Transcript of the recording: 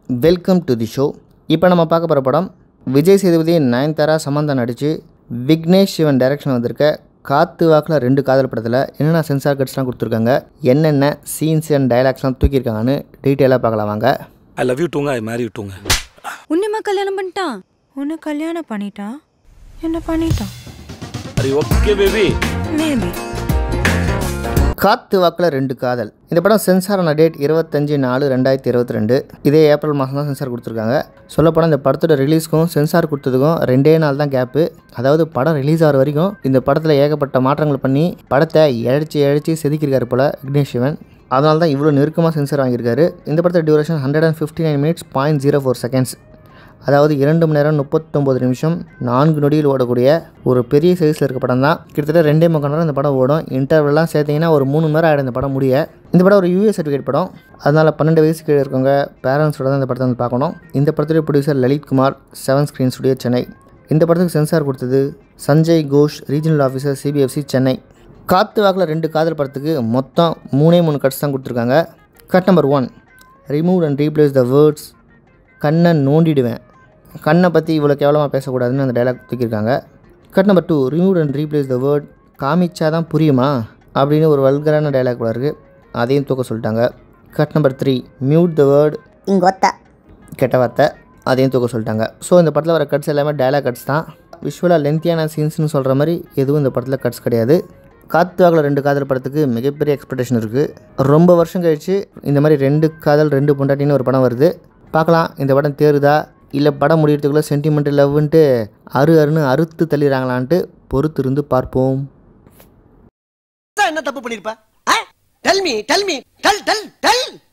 welcome to the show இப்போ நம்ம பார்க்க போகிற படம் விஜய் சேதுபதி நயன்தாரா சமந்தா நடித்து விக்னேஷ் சிவன் டைரக்ஷன் வந்திருக்க காத்து வாக்கில் ரெண்டு காதல் படத்தில் என்னென்ன சென்சார் கட்ஸ்லாம் கொடுத்துருக்காங்க என்னென்ன சீன்ஸ் அண்ட் டைலாக்ஸ்லாம் தூக்கியிருக்காங்கன்னு டீட்டெயிலாக பார்க்கலாம் வாங்க ஐ லவ் யூ டூங்க ஐ மேரி யூ டூங்க உன்னிமா கல்யாணம் பண்ணிட்டான் உன்னை கல்யாணம் பண்ணிட்டான் என்ன பண்ணிட்டான் அரே ஓகே பேபி மேபி காத்து வாக்கில் ரெண்டு காதல் இந்த படம் சென்சார் ஆன டேட் இருபத்தஞ்சு நாலு ரெண்டாயிரத்தி இருபத்தி ரெண்டு இதே ஏப்ரல் மாதம் தான் சென்சார் கொடுத்துருக்காங்க சொல்லப்போனால் இந்த படத்தோட ரிலீஸ்க்கும் சென்சார் கொடுத்ததுக்கும் ரெண்டே நாள் தான் கேப்பு அதாவது படம் ரிலீஸ் ஆகிற வரைக்கும் இந்த படத்தில் ஏகப்பட்ட மாற்றங்கள் பண்ணி படத்தை இழைச்சி இழைச்சி செதுக்கியிருக்காரு போல் விக்னேஷ் சிவன் அதனால தான் இவ்வளோ நெருக்கமாக சென்சார் வாங்கியிருக்காரு இந்த படத்தோட duration hundred and fifty nine minutes point zero four seconds அதாவது இரண்டு மணி நேரம் முப்பத்தொம்பது நிமிஷம் நான்கு நொடியில் ஓடக்கூடிய ஒரு பெரிய சைஸில் இருக்க படம் தான் கிட்டத்தட்ட ரெண்டே முக்கால் நேரம் இந்த படம் ஓடும் இன்டர்வெல்லாம் சேர்த்திங்கன்னா ஒரு மூணு மணி நேரம் ஆகிடும் இந்த படம் முடிய இந்த படம் ஒரு யூஎஸ் சர்டிஃபிகேட் படம் அதனால் பன்னெண்டு வயசு கீழே இருக்கவங்க பேரண்ட்ஸோட தான் இந்த படத்தை வந்து பார்க்கணும் இந்த படத்துடைய producer Lalith Kumar seven screen studio Chennai இந்த படத்துக்கு சென்சார் கொடுத்தது Sanjay Ghosh regional officer CBFC Chennai காத்து வாக்கில் ரெண்டு காதல் படத்துக்கு மொத்தம் மூணே மூணு கட்ஸ் தான் கொடுத்துருக்காங்க cut number one remove and replace the words கண்ணை நோண்டிடுவேன் கண்ணை பற்றி இவ்வளோ கேவலமாக பேசக்கூடாதுன்னு அந்த டைலாக் தூக்கியிருக்காங்க cut number two remove and replace the word காமிச்சா தான் புரியுமா அப்படின்னு ஒரு வல்கரான டைலாக் கூட இருக்குது அதையும் தூக்க சொல்லிட்டாங்க cut number three mute the word இங்கொத்த கெட்ட வார்த்தை அதையும் தூக்க சொல்லிட்டாங்க ஸோ இந்த படத்தில் வர கட்ஸ் எல்லாமே டயலாக் கட்ஸ் தான் விஷுவலாக லென்த்தியான சீன்ஸ்னு சொல்கிற மாதிரி எதுவும் இந்த படத்தில் கட்ஸ் கிடையாது காத்துவாக்கில் ரெண்டு காதல் படத்துக்கு மிகப்பெரிய எக்ஸ்பெக்டேஷன் இருக்குது ரொம்ப வருஷம் கழித்து இந்த மாதிரி ரெண்டு காதல் ரெண்டு பொண்டாட்டின்னு ஒரு படம் வருது பார்க்கலாம் இந்த படம் தேருதா இல்லை படம் முடியறதுக்குள்ளே சென்டிமெண்ட் லவ்ன்ட்டு அரு அருன்னு அறுத்து தள்ளிடுறாங்களான்ட்டு பொறுத்து இருந்து பார்ப்போம் என்ன தப்பு பண்ணிருப்ப tell me tell me tell tell del